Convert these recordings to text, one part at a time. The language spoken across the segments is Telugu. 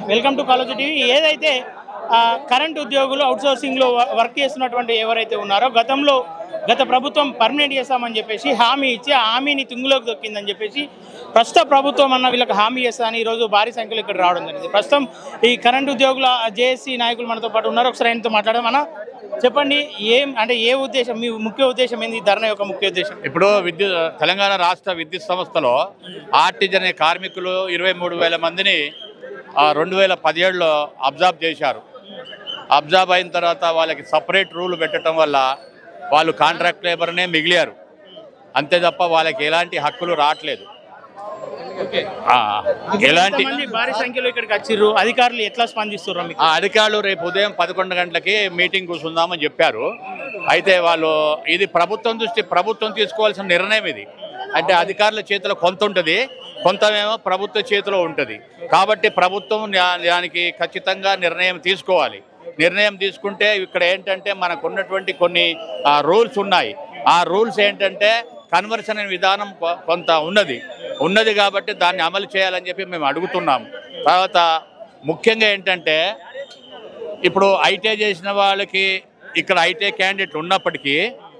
వెల్కమ్ టు కాలేజ్ టీవీ ఏదైతే ఆ, కరెంట్ ఉద్యోగులు అవుట్సోర్సింగ్లో వ- వర్క్ చేస్తున్నటువంటి ఎవరైతే ఉన్నారో గతంలో గత ప్రభుత్వం పర్మనెంట్ చేస్తామని చెప్పేసి హామీ ఇచ్చి ఆ హామీని తుంగులోకి దొక్కిందని చెప్పేసి ప్రస్తుత ప్రభుత్వం అన్న వీళ్ళకి హామీ చేస్తా అని ఈరోజు భారీ సంఖ్యలో ఇక్కడ రావడం జరిగింది ప్రస్తుతం ఈ కరెంట్ ఉద్యోగుల జేఏసీ నాయకులు మనతో పాటు ఉన్నారు ఒకసారి ఆయనతో మాట్లాడదాం అన్న చెప్పండి ఏం అంటే ఏ ఉద్దేశం మీ ముఖ్య ఉద్దేశం ఏంది ఈ ధర్నా యొక్క ముఖ్య ఉద్దేశం ఇప్పుడు విద్యుత్ తెలంగాణ రాష్ట్ర విద్యుత్ సంస్థలో ఆర్టిజన్ కార్మికులు ఇరవై మూడు వేల మందిని రెండు వేల పదిహేడులో అబ్జార్బ్ చేశారు అబ్జార్బ్ అయిన తర్వాత వాళ్ళకి సపరేట్ రూల్ పెట్టడం వల్ల వాళ్ళు కాంట్రాక్ట్ లేబర్నే మిగిలారు అంతే తప్ప వాళ్ళకి ఎలాంటి హక్కులు రావట్లేదు ఆ, ఎలాంటి ఇంతమంది భారీ సంఖ్యలో ఇక్కడికి వచ్చిర్రు అధికారులు ఎట్లా స్పందిస్తున్నారు మీకు ఆ అధికారులు రేపు ఉదయం పదకొండు గంటలకి మీటింగ్ కూర్చుందామని చెప్పారు అయితే వాళ్ళు ఇది ప్రభుత్వం దృష్టి ప్రభుత్వం తీసుకోవాల్సిన నిర్ణయం ఇది అంటే అధికారుల చేతిలో కొంత ఉంటుంది కొంతమేమో ప్రభుత్వ చేతిలో ఉంటుంది కాబట్టి ప్రభుత్వం దా- దానికి ఖచ్చితంగా నిర్ణయం తీసుకోవాలి నిర్ణయం తీసుకుంటే ఇక్కడ ఏంటంటే మనకు ఉన్నటువంటి కొన్ని రూల్స్ ఉన్నాయి ఆ రూల్స్ ఏంటంటే కన్వర్షన్ అనే విధానం కొ- కొంత ఉన్నది ఉన్నది కాబట్టి దాన్ని అమలు చేయాలని చెప్పి మేము అడుగుతున్నాం తర్వాత ముఖ్యంగా ఏంటంటే ఇప్పుడు ఐటీఐ చేసిన వాళ్ళకి ఇక్కడ ఐటీఐ క్యాండిడేట్ ఉన్నప్పటికీ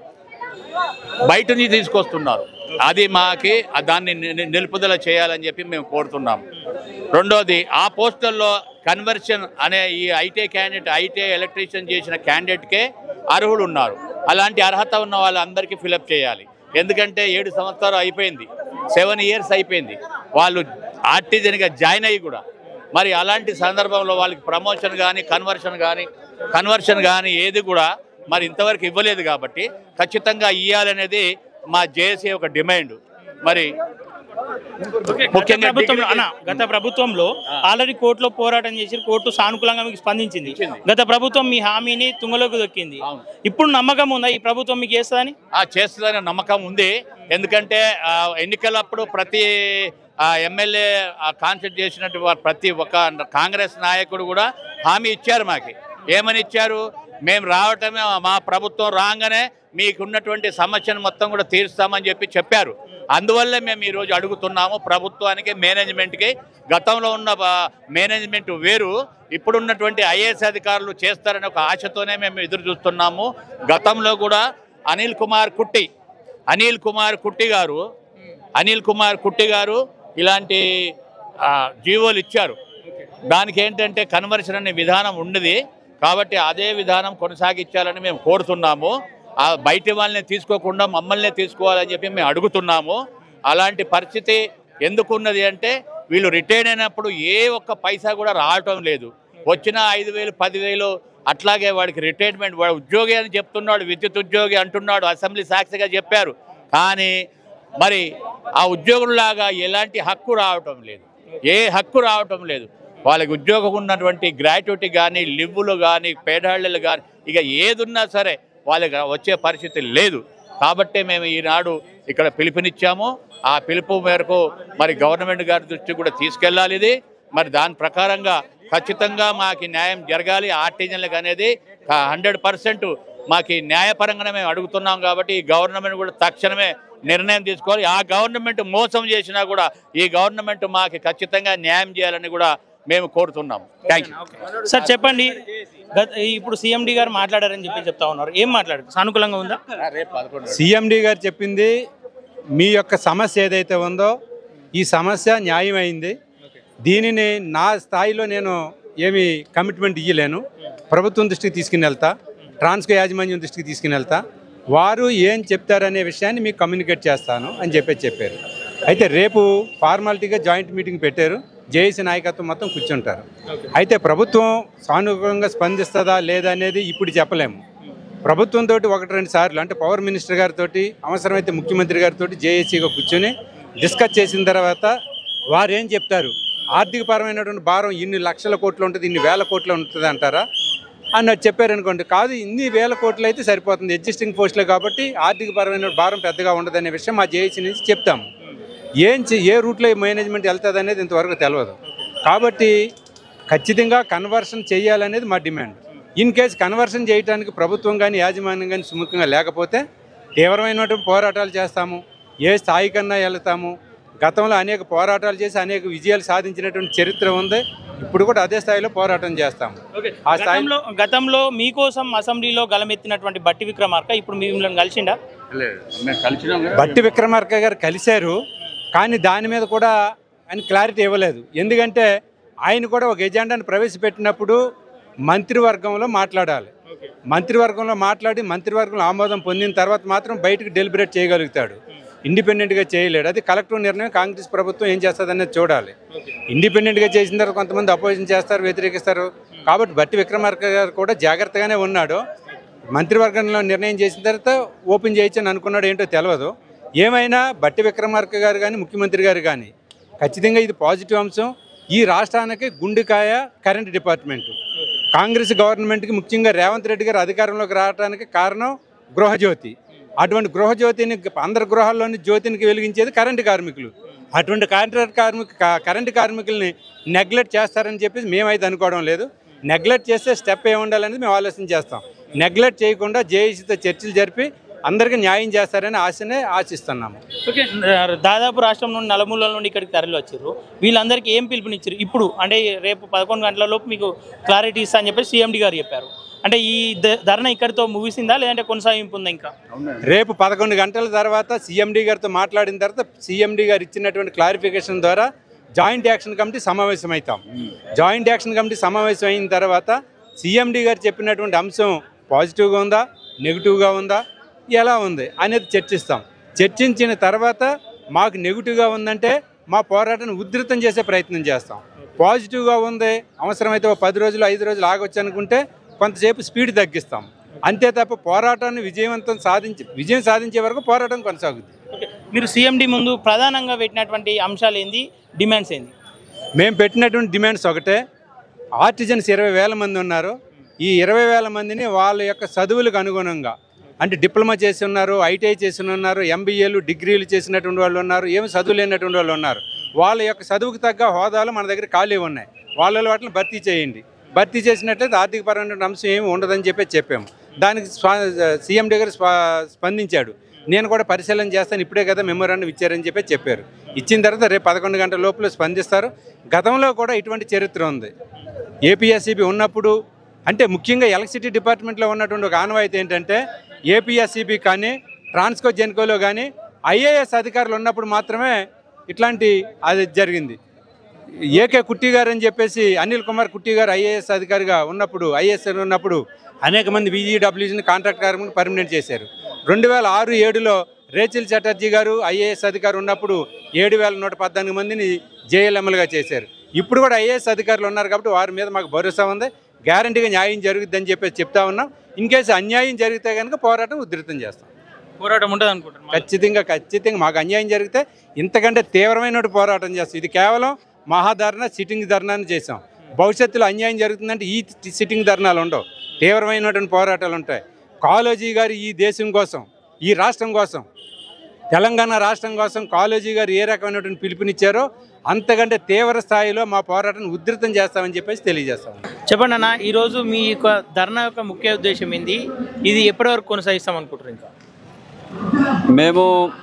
బయట నుంచి తీసుకొస్తున్నారు అది మాకి ఆ దాన్ని ని- ని- నిలుపుదల చేయాలని చెప్పి మేము కోరుతున్నాం రెండోది ఆ పోస్టుల్లో కన్వర్షన్ అనే ఈ ఐటీఐ క్యాండిడేట్ ఐటీఐ ఎలక్ట్రీషియన్ చేసిన క్యాండిడేట్కే అర్హులు ఉన్నారు అలాంటి అర్హత ఉన్న వాళ్ళందరికీ ఫిలప్ చేయాలి ఎందుకంటే ఏడు సంవత్సరాలు అయిపోయింది సెవెన్ ఇయర్స్ అయిపోయింది వాళ్ళు ఆర్టిజన్గా జాయిన్ అయ్యి కూడా మరి అలాంటి సందర్భంలో వాళ్ళకి ప్రమోషన్ కానీ కన్వర్షన్ కానీ కన్వర్షన్ కానీ ఏది కూడా మరి ఇంతవరకు ఇవ్వలేదు కాబట్టి ఖచ్చితంగా ఇవ్వాలనేది మా జేఏసీ ఒక డిమాండ్ మరి గత ముఖ్యంగా ప్రభుత్వంలో డిగ్రీ- అన్న గత ప్రభుత్వంలో ఆల్రెడీ కోర్టులో పోరాటం చేసి కోర్టు సానుకూలంగా మీకు స్పందించింది ఇచ్చింది. గత ప్రభుత్వం మీ హామీని తుంగలోకి దొక్కింది అవును. ఇప్పుడు నమ్మకం ఉందా ఈ ప్రభుత్వం మీకు చేస్తుందని ఆ చేస్తుందనే నమ్మకం ఉంది ఎందుకంటే ఆ, ఎన్నికలప్పుడు ప్రతి ఎమ్మెల్యే కాన్సెప్ట్ చేసినట్టు వా- ప్రతి ఒక్క కాంగ్రెస్ నాయకుడు కూడా హామీ ఇచ్చారు మాకి ఏమని ఇచ్చారు మేము రావటమే మా ప్రభుత్వం రాగానే మీకున్నటువంటి సమస్యను మొత్తం కూడా తీరుస్తామని చెప్పి చెప్పారు అందువల్లే మేము ఈరోజు అడుగుతున్నాము ప్రభుత్వానికి మేనేజ్మెంట్కి గతంలో ఉన్న బ- మేనేజ్మెంట్ వేరు ఇప్పుడున్నటువంటి ఐఏఎస్ అధికారులు చేస్తారనే ఒక ఆశతోనే మేము ఎదురు చూస్తున్నాము గతంలో కూడా అనిల్ కుమార్ కుట్టి అనిల్ కుమార్ కుట్టి గారు అనిల్ కుమార్ కుట్టి గారు ఇలాంటి ఆ, జీవోలు ఇచ్చారు దానికి ఏంటంటే కన్వర్షన్ అనే విధానం ఉన్నది కాబట్టి అదే విధానం కొనసాగించాలని మేము కోరుతున్నాము ఆ బయటి వాళ్ళని తీసుకోకుండా మమ్మల్ని తీసుకోవాలని చెప్పి మేము అడుగుతున్నాము అలాంటి పరిస్థితి ఎందుకు ఉన్నది అంటే వీళ్ళు రిటైర్డ్ అయినప్పుడు ఏ ఒక్క పైసా కూడా రావటం లేదు వచ్చిన ఐదు వేలు పదివేలు అట్లాగే వాడికి రిటైర్మెంట్ వాడు ఉద్యోగి అని చెప్తున్నాడు విద్యుత్ ఉద్యోగి అంటున్నాడు అసెంబ్లీ సాక్షిగా చెప్పారు కానీ మరి ఆ ఉద్యోగుల్లాగా ఎలాంటి హక్కు రావటం లేదు ఏ హక్కు రావటం లేదు వాళ్ళకి ఉద్యోగం ఉన్నటువంటి గ్రాట్యుటీ కానీ లివ్వులు కానీ పేడాళ్ళు కానీ ఇక ఏదున్నా సరే వాళ్ళకి వచ్చే పరిస్థితి లేదు కాబట్టే మేము ఈనాడు ఇక్కడ పిలుపునిచ్చాము ఆ పిలుపు మేరకు మరి గవర్నమెంట్ గారి దృష్టికి కూడా తీసుకెళ్ళాలి ఇది మరి దాని ప్రకారంగా ఖచ్చితంగా మాకు న్యాయం జరగాలి ఆర్టిజన్లకు అనేది హండ్రెడ్ పర్సెంట్ మాకు న్యాయపరంగానే మేము అడుగుతున్నాం కాబట్టి ఈ గవర్నమెంట్ కూడా తక్షణమే నిర్ణయం తీసుకోవాలి ఆ గవర్నమెంట్ మోసం చేసినా కూడా ఈ గవర్నమెంట్ మాకు ఖచ్చితంగా న్యాయం చేయాలని కూడా మేము కోరుతున్నాం థ్యాంక్ యూ సార్ చెప్పండి గత ఇప్పుడు సీఎండి గారు మాట్లాడారని చెప్పి చెప్తా ఉన్నారు ఏం మాట్లాడారు సానుకూలంగా ఉందా సిఎండి గారు చెప్పింది మీ యొక్క సమస్య ఏదైతే ఉందో ఈ సమస్య న్యాయమైంది దీనిని నా స్థాయిలో నేను ఏమి కమిట్మెంట్ ఇయ్యలేను ప్రభుత్వం దృష్టికి తీసుకుని వెళ్తా ట్రాన్స్కో యాజమాన్యం దృష్టికి తీసుకుని వెళ్తా వారు ఏం చెప్తారనే విషయాన్ని మీకు కమ్యూనికేట్ చేస్తాను అని చెప్పి చెప్పారు అయితే రేపు ఫార్మాలిటీగా జాయింట్ మీటింగ్ పెట్టారు జేఏసీ నాయకత్వం మొత్తం కూర్చుంటారు అయితే ప్రభుత్వం సానుకూలంగా స్పందిస్తుందా లేదా అనేది ఇప్పుడు చెప్పలేము ప్రభుత్వంతో ఒకటి రెండు సార్లు అంటే పవర్ మినిస్టర్ గారితో అవసరమైతే ముఖ్యమంత్రి గారితో జేఏసీగా కూర్చొని డిస్కస్ చేసిన తర్వాత వారు ఏం చెప్తారు ఆర్థికపరమైనటువంటి భారం ఇన్ని లక్షల కోట్లు ఉంటుంది ఇన్ని వేల కోట్లు ఉంటుంది అంటారా అన్నట్టు చెప్పారనుకోండి కాదు ఇన్ని వేల కోట్లు అయితే సరిపోతుంది ఎగ్జిస్టింగ్ పోస్టులే కాబట్టి ఆర్థికపరమైన భారం పెద్దగా ఉండదనే విషయం మా జేఏసీ నుంచి చెప్తాము ఏం చే- ఏ రూట్లో మేనేజ్మెంట్ వెళ్తుంది అనేది ఇంతవరకు తెలియదు కాబట్టి ఖచ్చితంగా కన్వర్షన్ చేయాలనేది మా డిమాండ్ ఇన్ కేసు కన్వర్షన్ చేయడానికి ప్రభుత్వం కానీ యాజమాన్యం కానీ సుముఖంగా లేకపోతే తీవ్రమైనటువంటి పోరాటాలు చేస్తాము ఏ స్థాయి కన్నా వెళ్తాము గతంలో అనేక పోరాటాలు చేసి అనేక విజయాలు సాధించినటువంటి చరిత్ర ఉంది ఇప్పుడు కూడా అదే స్థాయిలో పోరాటం చేస్తాం ఆ స్థాయి గతంలో గతంలో మీకోసం అసెంబ్లీలో గలమెత్తినటువంటి బట్టి విక్రమార్క ఇప్పుడు మిమ్మల్ని కలిసిండా మేము కలిసినాం కదా. బట్టి విక్రమార్క గారు కలిశారు కానీ దాని మీద కూడా ఆయన క్లారిటీ ఇవ్వలేదు ఎందుకంటే ఆయన కూడా ఒక ఎజెండాను ప్రవేశపెట్టినప్పుడు మంత్రివర్గంలో మాట్లాడాలి మంత్రివర్గంలో మాట్లాడి మంత్రివర్గంలో ఆమోదం పొందిన తర్వాత మాత్రం బయటకు డెలిబరేట్ చేయగలుగుతాడు ఇండిపెండెంట్గా చేయలేడు అది కలెక్టర్ నిర్ణయం కాంగ్రెస్ ప్రభుత్వం ఏం చేస్తుంది అనేది చూడాలి ఇండిపెండెంట్గా చేసిన తర్వాత కొంతమంది అపోజిషన్ చేస్తారు వ్యతిరేకిస్తారు కాబట్టి బట్టి విక్రమార్క గారు కూడా జాగ్రత్తగానే ఉన్నాడు మంత్రివర్గంలో నిర్ణయం చేసిన తర్వాత ఓపెన్ చేయొచ్చని అనుకున్నాడు ఏంటో తెలియదు ఏమైనా బట్టి విక్రమార్క గారు కానీ ముఖ్యమంత్రి గారు కానీ ఖచ్చితంగా ఇది పాజిటివ్ అంశం ఈ రాష్ట్రానికి గుండెకాయ కరెంట్ డిపార్ట్మెంట్ కాంగ్రెస్ గవర్నమెంట్కి ముఖ్యంగా రేవంత్ రెడ్డి గారు అధికారంలోకి రావడానికి కారణం గృహజ్యోతి అటువంటి గృహజ్యోతిని అందరి గృహాల్లోని జ్యోతిని వెలిగించేది కరెంటు కార్మికులు అటువంటి కాంట్రాక్ట్ కార్మిక కా- కరెంటు కార్మికుల్ని నెగ్లెక్ట్ చేస్తారని చెప్పేసి మేమైతే అనుకోవడం లేదు నెగ్లెక్ట్ చేస్తే స్టెప్ ఏమి ఉండాలనేది మేము ఆలోచన చేస్తాం నెగ్లెక్ట్ చేయకుండా జేఏసీతో చర్చలు జరిపి అందరికీ న్యాయం చేస్తారని ఆశనే ఆశిస్తున్నాము ఓకే దాదాపు రాష్ట్రం నుండి నలుమూలల నుండి ఇక్కడికి తరలి వచ్చారు వీళ్ళందరికీ ఏం పిలుపునిచ్చారు ఇప్పుడు అంటే రేపు పదకొండు గంటల లోపు మీకు క్లారిటీ ఇస్తా అని చెప్పి సీఎండి గారు చెప్పారు అంటే ఈ ధ- ధర్నా ఇక్కడితో ముగిసిందా లేదంటే కొనసాగింపు ఉందా ఇంకా రేపు పదకొండు గంటల తర్వాత సీఎండీ గారితో మాట్లాడిన తర్వాత సీఎండీ గారు ఇచ్చినటువంటి క్లారిఫికేషన్ ద్వారా జాయింట్ యాక్షన్ కమిటీ సమావేశం అవుతాం జాయింట్ యాక్షన్ కమిటీ సమావేశం అయిన తర్వాత సీఎండీ గారు చెప్పినటువంటి అంశం పాజిటివ్గా ఉందా నెగిటివ్గా ఉందా ఎలా ఉంది అనేది చర్చిస్తాం చర్చించిన తర్వాత మాకు నెగిటివ్గా ఉందంటే మా పోరాటాన్ని ఉధృతం చేసే ప్రయత్నం చేస్తాం పాజిటివ్గా ఉంది అవసరమైతే ఒక పది రోజులు ఐదు రోజులు ఆగొచ్చు అనుకుంటే కొంతసేపు స్పీడ్ తగ్గిస్తాం అంతే తప్ప పోరాటాన్ని విజయవంతం సాధించి విజయం సాధించే వరకు పోరాటం కొనసాగుతుంది ఓకే మీరు సీఎండి ముందు ప్రధానంగా పెట్టినటువంటి అంశాలు ఏంది డిమాండ్స్ ఏంది మేము పెట్టినటువంటి డిమాండ్స్ ఒకటే ఆర్టిజన్స్ ఇరవై వేల మంది ఉన్నారు ఈ ఇరవై వేల మందిని వాళ్ళ యొక్క చదువులకు అనుగుణంగా అంటే డిప్లొమా చేసి ఉన్నారు ఐటీఐ చేసి ఉన్నారు ఎంబీఏలు డిగ్రీలు చేసినటువంటి వాళ్ళు ఉన్నారు ఏమి చదువు లేనటువంటి వాళ్ళు ఉన్నారు వాళ్ళ యొక్క చదువుకు తగ్గ హోదాలు మన దగ్గర ఖాళీ ఉన్నాయి వాళ్ళ వాటిని భర్తీ చేయండి భర్తీ చేసినట్లయితే ఆర్థికపరమైన అంశం ఏమి ఉండదని చెప్పి చెప్పాము దానికి స్పా సీఎం దగ్గర స్పా స్పందించాడు నేను కూడా పరిశీలన చేస్తాను ఇప్పుడే కదా మెమోరాండం ఇచ్చారని చెప్పి చెప్పారు ఇచ్చిన తర్వాత రేపు పదకొండు గంటల లోపల స్పందిస్తారు గతంలో కూడా ఇటువంటి చరిత్ర ఉంది ఏపీఎస్సిబి ఉన్నప్పుడు అంటే ముఖ్యంగా ఎలక్ట్రిసిటీ డిపార్ట్మెంట్లో ఉన్నటువంటి ఒక ఆనవాయితీ ఏంటంటే ఏపీఎస్సిబి కానీ ట్రాన్స్కో జెన్కోలో కానీ ఐఏఎస్ అధికారులు ఉన్నప్పుడు మాత్రమే ఇట్లాంటి అది జరిగింది ఏకే కుట్టి గారు అని చెప్పేసి అనిల్ కుమార్ కుట్టి గారు ఐఏఎస్ అధికారిగా ఉన్నప్పుడు ఐఏఎస్ ఉన్నప్పుడు అనేక మంది విజీడబ్ల్యూజీని కాంట్రాక్ట్ కార్మికులు పర్మనెంట్ చేశారు రెండు వేల ఆరు ఏడులో రేచిల్ చటర్జీ గారు ఐఏఎస్ అధికారి ఉన్నప్పుడు ఏడు వేల నూట పద్నాలుగు మందిని జేఎల్ఎంఎల్గా చేశారు ఇప్పుడు కూడా ఐఏఎస్ అధికారులు ఉన్నారు కాబట్టి వారి మీద మాకు భరోసా ఉంది గ్యారంటీగా న్యాయం జరుగుద్దని చెప్పేసి చెప్తా ఉన్నాం ఇన్ కేసు అన్యాయం జరిగితే కనుక పోరాటం ఉధృతం చేస్తాం పోరాటం ఉంటుంది అనుకుంటున్నాను ఖచ్చితంగా ఖచ్చితంగా మాకు అన్యాయం జరిగితే ఇంతకంటే తీవ్రమైన పోరాటం చేస్తాం ఇది కేవలం మహాధరణ సిట్టింగ్ ధర్నాన్ని చేసాం భవిష్యత్తులో అన్యాయం జరుగుతుందంటే ఈ సిట్టింగ్ ధర్నాలు ఉండవు తీవ్రమైనటువంటి పోరాటాలు ఉంటాయి కాళోజీ గారు ఈ దేశం కోసం ఈ రాష్ట్రం కోసం తెలంగాణ రాష్ట్రం కోసం కాళోజీ గారు ఏ రకమైనటువంటి పిలుపునిచ్చారో అంతకంటే తీవ్ర స్థాయిలో మా పోరాటాన్ని ఉధృతం చేస్తామని చెప్పేసి తెలియజేస్తాం చెప్పండి అన్న ఈరోజు మీ యొక్క ధర్నా యొక్క ముఖ్య ఉద్దేశం ఏంది ఇది ఎప్పటి వరకు కొనసాగిస్తాం అనుకుంటారు ఇంకా మేము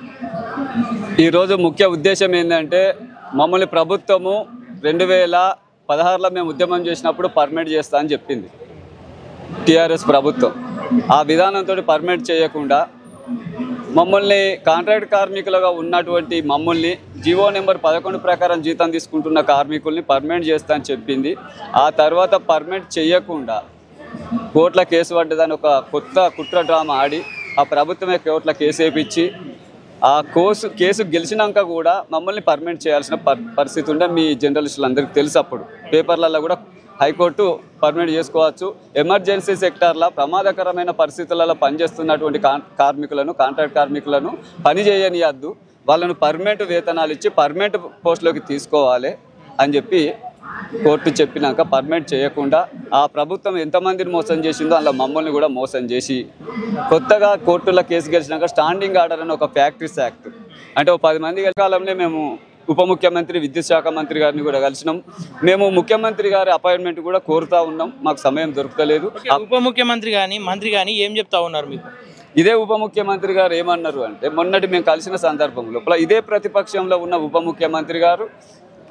ఈరోజు ముఖ్య ఉద్దేశం ఏంటంటే మమ్మల్ని ప్రభుత్వము రెండు వేల పదహారులో మేము ఉద్యమం చేసినప్పుడు పర్మిట్ చేస్తా అని చెప్పింది టీఆర్ఎస్ ప్రభుత్వం ఆ విధానంతో పర్మిట్ చేయకుండా మమ్మల్ని కాంట్రాక్ట్ కార్మికులుగా ఉన్నటువంటి మమ్మల్ని జీవో నెంబర్ పదకొండు ప్రకారం జీతం తీసుకుంటున్న కార్మికుల్ని పర్మనెంట్ చేస్తా అని చెప్పింది ఆ తర్వాత పర్మనెంట్ చేయకుండా కోర్టుల కేసు పడ్డదని ఒక కొత్త కుట్ర డ్రామా ఆడి ఆ ప్రభుత్వమే కోర్టుల కేసు వేయించి ఆ కోసు కేసు గెలిచినాక కూడా మమ్మల్ని పర్మనెంట్ చేయాల్సిన పర్ పరిస్థితి ఉండే మీ జర్నలిస్టులందరికీ తెలుసు అప్పుడు పేపర్లలో కూడా హైకోర్టు పర్మనెంట్ చేసుకోవచ్చు ఎమర్జెన్సీ సెక్టార్లో ప్రమాదకరమైన పరిస్థితులలో పనిచేస్తున్నటువంటి కాన్ కార్మికులను కాంట్రాక్ట్ కార్మికులను పని చేయనియద్దు వాళ్ళను పర్మనెంట్ వేతనాలు ఇచ్చి పర్మనెంట్ పోస్టులోకి తీసుకోవాలి అని చెప్పి కోర్టు చెప్పినాక పర్మనెంట్ చేయకుండా ఆ ప్రభుత్వం ఎంతమందిని మోసం చేసిందో అలా మమ్మల్ని కూడా మోసం చేసి కొత్తగా కోర్టులో కేసు గెలిచినాక స్టాండింగ్ ఆర్డర్ అని ఒక ఫ్యాక్టరీస్ యాక్ట్ అంటే ఒక పది మంది కాలంలో మేము ఉప ముఖ్యమంత్రి విద్యుత్ శాఖ మంత్రి గారిని కూడా కలిసినాం మేము ముఖ్యమంత్రి గారి అపాయింట్మెంట్ కూడా కోరుతా ఉన్నాం మాకు సమయం దొరకలేదు ఓకే, ఉప ముఖ్యమంత్రి కానీ మంత్రి కానీ ఏం చెప్తా ఉన్నారు మీకు ఇదే ఉప ముఖ్యమంత్రి గారు ఏమన్నారు అంటే మొన్నటి మేము కలిసిన సందర్భంలో ఇదే ప్రతిపక్షంలో ఉన్న ఉప ముఖ్యమంత్రి గారు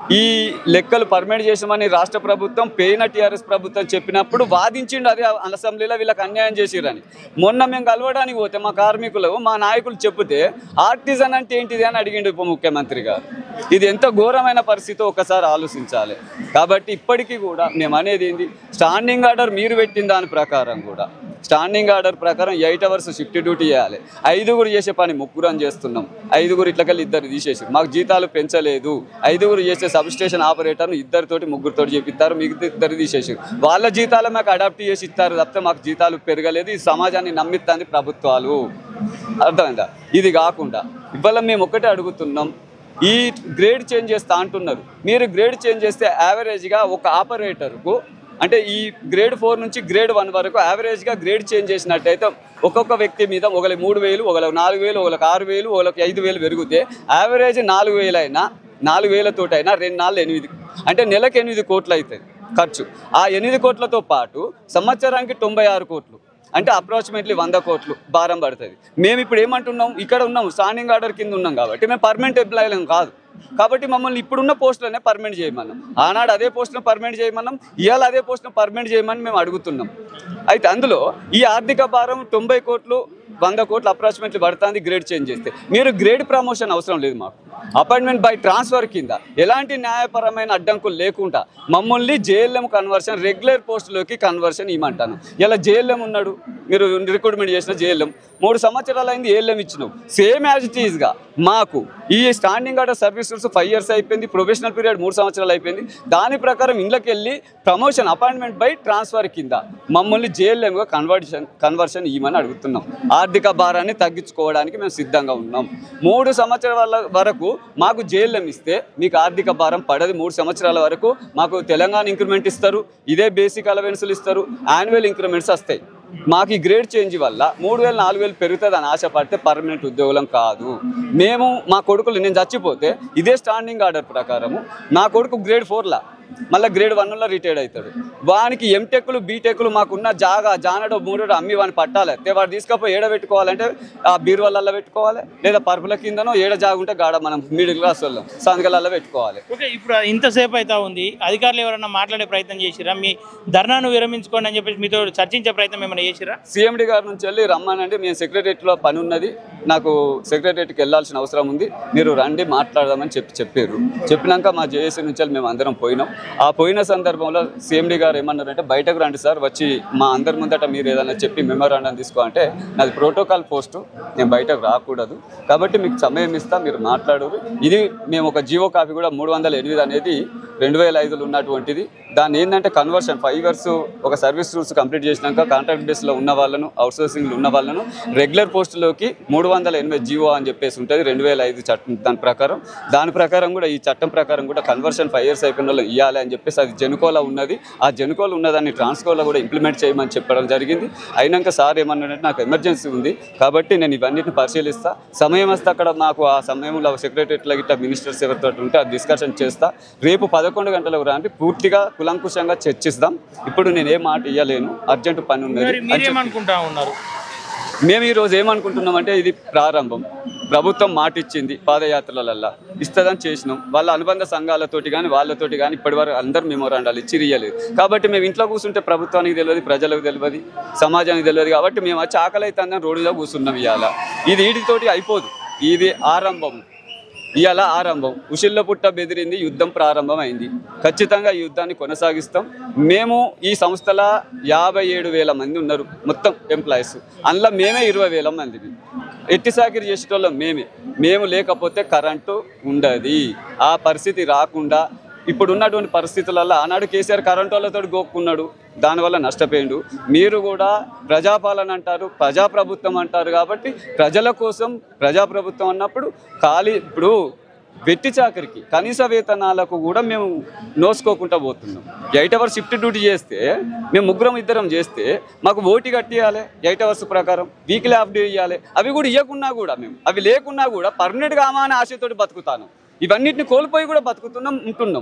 ఈ లెక్కలు పర్మిట్ చేసామని రాష్ట్ర ప్రభుత్వం పేయిన టీఆర్ఎస్ ప్రభుత్వం చెప్పినప్పుడు వాదించిండు అదే అసెంబ్లీలో వీళ్ళకి అన్యాయం చేసిరని మొన్న మేము కలవడానికి పోతే మా కార్మికులు మా నాయకులు చెబితే ఆర్టిజన్ అంటే ఏంటిది అని అడిగిండు ఉప ముఖ్యమంత్రి గారు ఇది ఎంత ఘోరమైన పరిస్థితి ఒకసారి ఆలోచించాలి కాబట్టి ఇప్పటికీ కూడా మేము అనేది ఏంది స్టాండింగ్ ఆర్డర్ మీరు పెట్టిన దాని ప్రకారం కూడా స్టాండింగ్ ఆర్డర్ ప్రకారం ఎయిట్ అవర్స్ షిఫ్ట్ డ్యూటీ చేయాలి ఐదుగురు చేసే పని ముగ్గురు అని చేస్తున్నాం ఐదుగురు ఇట్లకెళ్ళి ఇద్దరు తీసేసి మాకు జీతాలు పెంచలేదు ఐదుగురు చేసే సబ్ స్టేషన్ ఆపరేటర్ను ఇద్దరితోటి ముగ్గురితోటి చేపిస్తారు మిగతా ఇద్దరు తీసేసి వాళ్ళ జీతాలు మాకు అడాప్ట్ చేసి ఇస్తారు తప్పితే మాకు జీతాలు పెరగలేదు ఈ సమాజాన్ని నమ్మిస్తుంది ప్రభుత్వాలు అర్థమైందా ఇది కాకుండా ఇవాళ మేము ఒకటే అడుగుతున్నాం ఈ గ్రేడ్ చేంజ్ చేస్తా అంటున్నారు మీరు గ్రేడ్ చేంజ్ చేస్తే యావరేజ్గా ఒక ఆపరేటర్కు అంటే ఈ గ్రేడ్ ఫోర్ నుంచి గ్రేడ్ వన్ వరకు యావరేజ్గా గ్రేడ్ చేంజ్ చేసినట్టయితే ఒక్కొక్క వ్యక్తి మీద ఒకరికి మూడు వేలు ఒకరికి నాలుగు వేలు ఒకరికి ఆరు వేలు ఒకరికి ఐదు వేలు పెరిగితే యావరేజ్ నాలుగు వేలు అయినా నాలుగు వేలతోటైనా రెండు నాలుగు ఎనిమిది అంటే నెలకు ఎనిమిది కోట్లు అవుతుంది ఖర్చు ఆ ఎనిమిది కోట్లతో పాటు సంవత్సరానికి తొంభై ఆరు కోట్లు అంటే అప్రాక్సిమేట్లీ వంద కోట్లు భారం పడుతుంది మేము ఇప్పుడు ఏమంటున్నాం ఇక్కడ ఉన్నాం స్టాండింగ్ ఆర్డర్ కింద ఉన్నాం కాబట్టి మేము పర్మనెంట్ ఎంప్లాయీలం కాదు కాబట్టి మమ్మల్ని ఇప్పుడున్న పోస్టులనే పర్మనెంట్ చేయమన్నాం ఆనాడు అదే పోస్టును పర్మనెంట్ చేయమన్నాం ఇవాళ అదే పోస్టును పర్మనెంట్ చేయమని మేము అడుగుతున్నాం అయితే అందులో ఈ ఆర్థిక భారం తొంభై కోట్లు వంద కోట్లు అప్రాక్సిమేట్లీ పడుతుంది గ్రేడ్ చేంజ్ చేస్తే మీరు గ్రేడ్ ప్రమోషన్ అవసరం లేదు మాకు అపాయింట్మెంట్ బై ట్రాన్స్ఫర్ కింద ఎలాంటి న్యాయపరమైన అడ్డంకులు లేకుండా మమ్మల్ని జేఎల్ఎం కన్వర్షన్ రెగ్యులర్ పోస్టులోకి కన్వర్షన్ ఇవ్వమంటాను ఇలా జేఎల్ఎం ఉన్నాడు మీరు రిక్రూట్మెంట్ చేసిన జేఎల్ఎం మూడు సంవత్సరాలు అయింది ఏఎల్ఎం ఇచ్చినాం సేమ్ యాజ్ ఇట్ ఈస్గా మాకు ఈ standing order service rules five years అయిపోయింది ప్రొఫెషనల్ పీరియడ్ మూడు సంవత్సరాలు అయిపోయింది దాని ప్రకారం ఇళ్ళకి వెళ్ళి ప్రమోషన్ అపాయింట్మెంట్ బై ట్రాన్స్ఫర్ కింద మమ్మల్ని జేఎల్ఎంగా కన్వర్షన్ కన్వర్షన్ ఇవ్వమని అడుగుతున్నాం ఆర్థిక భారాన్ని తగ్గించుకోవడానికి మేము సిద్ధంగా ఉన్నాం మూడు సంవత్సరాల వరకు మాకు జేఎల్ఎం ఇస్తే మీకు ఆర్థిక భారం పడదు మూడు సంవత్సరాల వరకు మాకు తెలంగాణ ఇంక్రిమెంట్ ఇస్తారు ఇదే బేసిక్ అలవెన్సులు ఇస్తారు యాన్యువల్ ఇంక్రిమెంట్స్ వస్తాయి మాకు ఈ గ్రేడ్ చేంజ్ వల్ల మూడు వేలు నాలుగు వేలు పెరుగుతుంది అని ఆశపడితే పర్మనెంట్ ఉద్యోగులం కాదు మేము మా కొడుకులు నేను చచ్చిపోతే ఇదే స్టాండింగ్ ఆర్డర్ ప్రకారము నా కొడుకు గ్రేడ్ ఫోర్లా మళ్ళీ గ్రేడ్ వన్లో రిటైర్డ్ అవుతాడు వానికి ఎంటెక్లు బీటెక్లు మాకున్న జాగా జానడో మూడో అమ్మి వాడిని పట్టాలి తే వాడు తీసుకపోయి ఏడ పెట్టుకోవాలంటే ఆ బీరువాళ్ళల్లో పెట్టుకోవాలి లేదా పరుపుల కిందనో ఏడ జాగుంటే గాడ మనం మిడిల్ క్లాస్ వాళ్ళం సందుకలలో పెట్టుకోవాలి ఓకే ఇప్పుడు ఇంతసేపు అయితే ఉంది అధికారులు ఎవరైనా మాట్లాడే ప్రయత్నం చేసిరా మీ ధర్నాను విరమించుకోండి అని చెప్పేసి మీతో చర్చించే ప్రయత్నం ఏమైనా చేసిరా సీఎండి గారి నుంచి వెళ్ళి రమ్మానంటే మేము సెక్రటరియట్లో పని ఉన్నది నాకు సెక్రటరియట్కి వెళ్ళాల్సిన అవసరం ఉంది మీరు రండి మాట్లాడదామని చెప్పి చెప్పారు చెప్పినాక మా జేఏసీ నుంచి వెళ్ళి మేము అందరం పోయినాం ఆ పోయిన సందర్భంలో సీఎండి గారు ఏమన్నారంటే బయటకు రండి సార్ వచ్చి మా అందరి ముందట మీరు ఏదైనా చెప్పి మెమోరాండం తీసుకో అంటే నాది ప్రోటోకాల్ పోస్టు నేను బయటకు రాకూడదు కాబట్టి మీకు సమయం ఇస్తా మీరు మాట్లాడరు ఇది మేము ఒక జీవో కాపీ కూడా మూడు వందల ఎనిమిది అనేది రెండు వేల ఐదులో ఉన్నటువంటిది దాన్ని ఏంటంటే కన్వర్షన్ ఫైవ్ ఇయర్స్ ఒక సర్వీస్ రూల్స్ కంప్లీట్ చేసినాక కాంట్రాక్ట్ బేస్లో ఉన్న వాళ్ళను అవుట్సోర్సింగ్లో ఉన్న వాళ్ళను రెగ్యులర్ పోస్టులోకి మూడు వందల ఎనిమిది జీవో అని చెప్పేసి ఉంటుంది రెండు వేల ఐదు చట్టం దాని ప్రకారం దాని ప్రకారం కూడా ఈ చట్టం ప్రకారం కూడా కన్వర్షన్ ఫైవ్ ఇయర్స్ అయిపోయిన వాళ్ళు ఇవ్వాలి అని చెప్పేసి అది జెనుకోలో ఉన్నది ఆ జెనుకోలో ఉన్నదాన్ని ట్రాన్స్కోలో కూడా ఇంప్లిమెంట్ చేయమని చెప్పడం జరిగింది అయినాక సార్ ఏమన్నాడంటే నాకు ఎమర్జెన్సీ ఉంది కాబట్టి నేను ఇవన్నిటిని పరిశీలిస్తా సమయం వస్తే అక్కడ మాకు ఆ సమయంలో సెక్రటరీలో గిట్లా మినిస్టర్స్ ఎవరితో ఉంటే అది డిస్కషన్ చేస్తా రేపు పదకొండు గంటలకు రాండి పూర్తిగా కులంకుశంగా చర్చిస్తాం ఇప్పుడు నేను ఏ మాట ఇవ్వలేను అర్జెంట్ పని ఉన్నది మరి అని చెప్పి- మీరేమనుకుంటా ఉన్నారు మేము ఈరోజు ఏమనుకుంటున్నామంటే ఇది ప్రారంభం ప్రభుత్వం మాట ఇచ్చింది పాదయాత్రలల్లా ఇస్తుందని చేసినాం వాళ్ళ అనుబంధ సంఘాలతోటి కానీ వాళ్ళతోటి కానీ ఇప్పటివరకు అందరు మెమోరాండాలు ఇచ్చి ఇయ్యలేదు కాబట్టి మేము ఇంట్లో కూర్చుంటే ప్రభుత్వానికి తెలియదు ప్రజలకు తెలియదు సమాజానికి తెలియదు కాబట్టి మేము వచ్చి ఆకలి అవుతుందని రోడ్డులో కూర్చున్నాం ఇవాళ ఇది వీటితోటి అయిపోదు ఇది ఆరంభం ఇవాళ ఆరంభం ఉషిల్లో పుట్ట బెదిరింది యుద్ధం ప్రారంభం అయింది ఖచ్చితంగా ఈ యుద్ధాన్ని కొనసాగిస్తాం మేము ఈ సంస్థల యాభై ఏడు వేల మంది ఉన్నారు మొత్తం ఎంప్లాయీస్ అందులో మేమే ఇరవై వేల మందివి ఎట్టి సాకిరి చేసేటోళ్ళం మేమే మేము లేకపోతే కరెంటు ఉండదు ఆ పరిస్థితి రాకుండా ఇప్పుడు ఉన్నటువంటి పరిస్థితులలో ఆనాడు కేసీఆర్ కరెంటు వాళ్ళతో గోక్కున్నాడు దానివల్ల నష్టపోయిండు మీరు కూడా ప్రజాపాలన అంటారు ప్రజాప్రభుత్వం అంటారు కాబట్టి ప్రజల కోసం ప్రజాప్రభుత్వం అన్నప్పుడు ఖాళీ ఇప్పుడు వెట్టి చాకరికి కనీస వేతనాలకు కూడా మేము నోసుకోకుండా పోతున్నాం ఎయిట్ అవర్స్ షిఫ్ట్ డ్యూటీ చేస్తే మేము ముగ్గురం ఇద్దరం చేస్తే మాకు ఓటీ కట్టియాలి ఎయిట్ అవర్స్ ప్రకారం వీక్లీ హాఫ్ డే ఇవ్వాలి అవి కూడా ఇవ్వకున్నా కూడా మేము అవి లేకున్నా కూడా పర్మనెంట్ కామా అని ఆశతోటి బతుకుతాను ఇవన్నిటిని కోల్పోయి కూడా బతుకుతున్నాం ఉంటున్నాం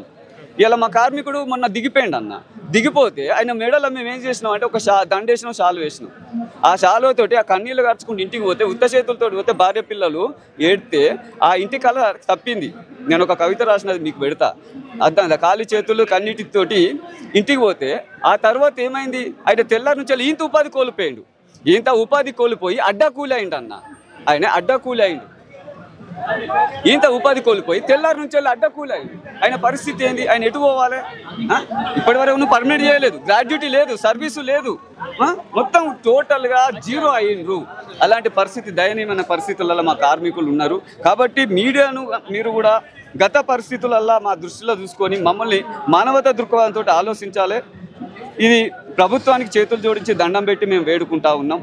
ఇలా మా కార్మికుడు మొన్న దిగిపోయిండు అన్న దిగిపోతే ఆయన మెడలో మేము ఏం చేసినాం అంటే ఒక షా దండేసినాం షాలు వేసినాం ఆ షాలుతోటి ఆ కన్నీళ్ళు కడుచుకుంటూ ఇంటికి పోతే ఉత్త చేతులతో పోతే భార్య పిల్లలు ఏడితే ఆ ఇంటి కళ తప్పింది నేను ఒక కవిత రాసినది మీకు పెడతా అర్థం ఖాళీ చేతులు కన్నీటితోటి ఇంటికి పోతే ఆ తర్వాత ఏమైంది ఆయన తెల్లారి నుంచి ఈంత ఉపాధి కోల్పోయిండు ఈంత ఉపాధి కోల్పోయి అడ్డా కూలి అయిండు అన్న ఆయన అడ్డా కూలి అయిండు ఈంత ఉపాధి కోల్పోయి తెల్లారి నుంచి వెళ్ళి అడ్డ కూలి అయిండు ఆయన పరిస్థితి ఏంది ఆయన ఎటు పోవాలి ఆ? ఇప్పటి వరకు నువ్వు పర్మనెంట్ చేయలేదు గ్రాడ్యుటీ లేదు సర్వీసు లేదు ఆ? మొత్తం టోటల్గా జీరో అయ్యిండ్రు అలాంటి పరిస్థితి దయనీయమైన పరిస్థితులలో మా కార్మికులు ఉన్నారు కాబట్టి మీడియాను మీరు కూడా గత పరిస్థితులల్లో మా దృష్టిలో చూసుకొని మమ్మల్ని మానవతా దృక్పథంతో ఆలోచించాలి ఇది ప్రభుత్వానికి చేతులు జోడించి దండం పెట్టి మేము వేడుకుంటా ఉన్నాం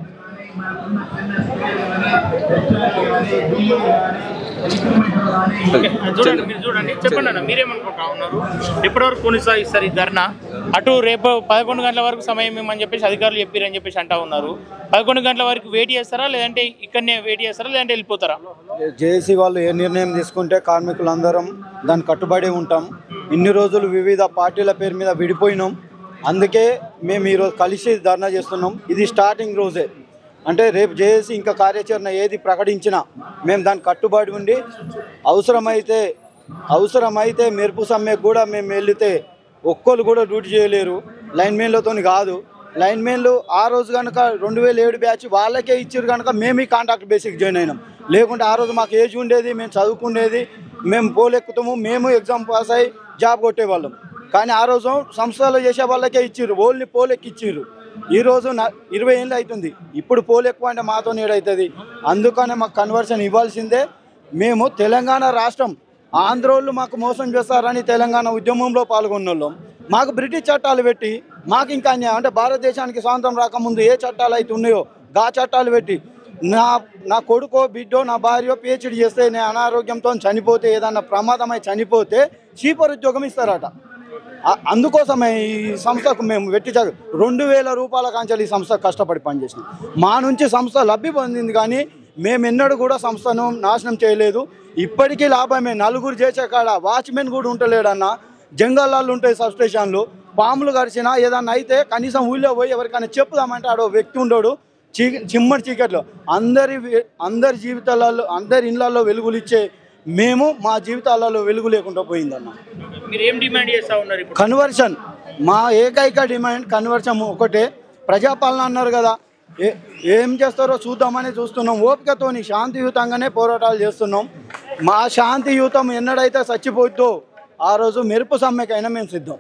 ఓకే, చూడండి మీరు చూడండి చెప్పండి అన్న మీరేమనుకుంటా ఉన్నారు ఎప్పటివరకు కొనసాగిస్తారు ఈ ధర్నా అటు రేపు పదకొండు గంటల వరకు సమయం ఇవ్వమని చెప్పేసి అధికారులు చెప్పారని చెప్పేసి అంటా ఉన్నారు పదకొండు గంటల వరకు వెయిట్ చేస్తారా లేదంటే ఇక్కడనే వెయిట్ చేస్తారా లేదంటే వెళ్ళిపోతారా జేఏసీ వాళ్ళు ఏ నిర్ణయం తీసుకుంటే కార్మికులందరం దాన్ని కట్టుబడి ఉంటాం ఇన్ని రోజులు వివిధ పార్టీల పేరు మీద విడిపోయినాం అందుకే మేము ఈరోజు కలిసి ధర్నా చేస్తున్నాం ఇది స్టార్టింగ్ రోజే అంటే రేపు జేఏసీ ఇంకా కార్యాచరణ ఏది ప్రకటించినా మేము దాన్ని కట్టుబడి ఉండి అవసరమైతే అవసరమైతే మెరుపు సమ్మెకు కూడా మేము వెళితే ఒక్కరు కూడా డ్యూటీ చేయలేరు లైన్మెన్లతో కాదు లైన్మెన్లు ఆ రోజు కనుక రెండు వేల ఏడు బ్యాచ్ వాళ్ళకే ఇచ్చారు కనుక మేము ఈ కాంట్రాక్ట్ బేసిక్ జాయిన్ అయినాం లేకుంటే ఆ రోజు మాకు ఏజ్ ఉండేది మేము చదువుకునేది మేము పోలెక్కుతాము మేము ఎగ్జామ్ పాస్ అయ్యి జాబ్ కొట్టేవాళ్ళం కానీ ఆ రోజు సంస్థలో చేసే వాళ్ళకే ఇచ్చిర్రు ఓన్లీ పోలెక్కి ఇచ్చిర్రు ఈ రోజు నా ఇరవై ఏళ్ళు అవుతుంది ఇప్పుడు పోలు ఎక్కువ అంటే మాతో ఏడవుతుంది అందుకనే మాకు కన్వర్షన్ ఇవ్వాల్సిందే మేము తెలంగాణ రాష్ట్రం ఆంధ్రోళ్ళు మాకు మోసం చేస్తారని తెలంగాణ ఉద్యమంలో పాల్గొన్నోళ్ళం మాకు బ్రిటిష్ చట్టాలు పెట్టి మాకు ఇంకా అన్యాయం అంటే భారతదేశానికి స్వాతంత్రం రాకముందు ఏ చట్టాలు అయితే ఉన్నాయో గా చట్టాలు పెట్టి నా నా కొడుకో బిడ్డో నా భార్యో పిహెచ్డి చేస్తే నేను అనారోగ్యంతో చనిపోతే ఏదన్నా ప్రమాదమై చనిపోతే చీపర్ ఉద్యోగం ఇస్తారట ఆ- అందుకోసమే ఈ సంస్థకు మేము వెట్టి చ- రెండు వేల రూపాయల కాంచాలి ఈ సంస్థ కష్టపడి పనిచేసినాం మా నుంచి సంస్థ లబ్ధి పొందింది కానీ మేము ఎన్నడూ కూడా సంస్థను నాశనం చేయలేదు ఇప్పటికీ లాభమే నలుగురు చేసే కాడ వాచ్మెన్ కూడా ఉంటలేడన్న జంగళాలు ఉంటాయి సబ్స్టేషన్లు పాములు గడిచినా ఏదన్నా అయితే కనీసం ఊళ్ళో పోయి ఎవరికైనా చెప్పుదామంటే ఆడో వ్యక్తి ఉండడు చీ చిమ్మడి చీకట్లో అందరి వి- అందరి జీవితాలలో అందరి ఇళ్లలో వెలుగులు ఇచ్చే మేము మా జీవితాలలో వెలుగు లేకుండా పోయిందన్న మీరు ఏం డిమాండ్ చేస్తా ఉన్నారు ఇప్పుడు కన్వర్షన్ మా ఏకైక డిమాండ్ కన్వర్షన్ ఒకటే ప్రజాపాలన అన్నారు కదా ఏ ఏం చేస్తారో చూద్దామని చూస్తున్నాం ఓపికతోని శాంతియుతంగానే పోరాటాలు చేస్తున్నాం మా శాంతియుతం ఎన్నడైతే చచ్చిపోద్దో ఆ రోజు మెరుపు సమ్మెకైనా మేము సిద్ధం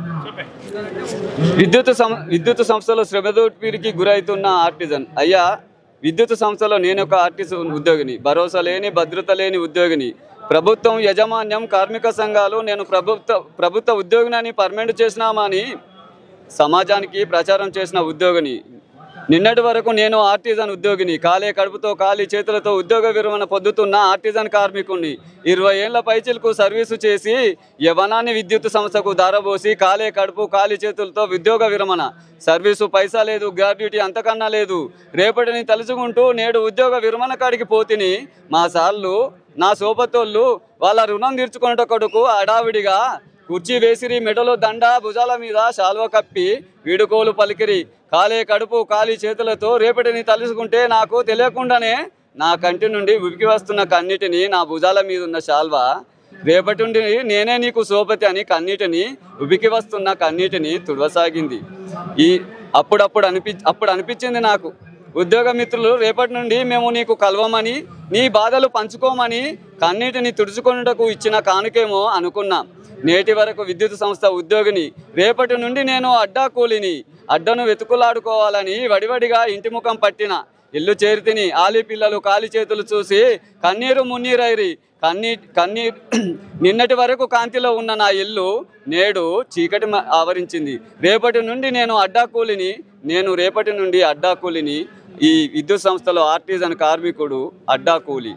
విద్యుత్ సం విద్యుత్ సంస్థలో శ్రమదోపిడికి గురవుతున్న ఆర్టిజన్ అయ్యా విద్యుత్ సంస్థలో నేను ఒక ఆర్టిస్ట్ ఉద్యోగిని భరోసా లేని భద్రత లేని ఉద్యోగిని ప్రభుత్వం యజమాన్యం కార్మిక సంఘాలు నేను ప్రభుత్వ ప్రభుత్వ ఉద్యోగినని పర్మనెంట్ చేసినామని సమాజానికి ప్రచారం చేసిన ఉద్యోగిని నిన్నటి వరకు నేను ఆర్టిజన్ ఉద్యోగిని కాలే కడుపుతో ఖాళీ చేతులతో ఉద్యోగ విరమణ పొందుతున్న ఆర్టిజన్ కార్మికుణ్ణి ఇరవై ఏళ్ల పైచిలకు సర్వీసు చేసి యవనాన్ని విద్యుత్ సంస్థకు దారబోసి కాలే కడుపు ఖాళీ చేతులతో ఉద్యోగ విరమణ సర్వీసు పైసా లేదు గ్రాడ్యుటీ అంతకన్నా లేదు రేపటిని తలుచుకుంటూ నేడు ఉద్యోగ విరమణ కాడికి పోతిని మా సార్లు నా సోపతోళ్ళు వాళ్ళ రుణం తీర్చుకునేట కొడుకు అడావిడిగా కుర్చీ వేసిరి మెడలో దండ భుజాల మీద శాల్వ కప్పి వీడుకోలు పలికిరి కాలే కడుపు ఖాళీ చేతులతో రేపటిని తలుసుకుంటే నాకు తెలియకుండానే నా కంటి నుండి ఉరికి వస్తున్న కన్నిటిని నా భుజాల మీద ఉన్న శాల్వ రేపటి నుండి నేనే నీకు సోపతి అని కన్నీటిని ఉబికి వస్తున్న కన్నీటిని తుడవసాగింది ఈ అప్పుడప్పుడు అనిపి అప్పుడు అనిపించింది నాకు ఉద్యోగ మిత్రులు రేపటి నుండి మేము నీకు కలవమని నీ బాధలు పంచుకోమని కన్నీటిని తుడుచుకొనుటకు ఇచ్చిన కానుకేమో అనుకున్నాం నేటి వరకు విద్యుత్ సంస్థ ఉద్యోగిని రేపటి నుండి నేను అడ్డా కూలిని అడ్డను వెతుకులాడుకోవాలని వడివడిగా ఇంటి ముఖం పట్టిన ఇల్లు చేరితిని ఆలి పిల్లలు కాలి చేతులు చూసి కన్నీరు మున్నీరైరి కన్నీ కన్నీర్ నిన్నటి వరకు కాంతిలో ఉన్న నా ఇల్లు నేడు చీకటి మ- ఆవరించింది రేపటి నుండి నేను అడ్డా కూలిని నేను రేపటి నుండి అడ్డా కూలిని ఈ విద్యుత్ సంస్థలో ఆర్టిజన్ కార్మికుడు అడ్డా కూలి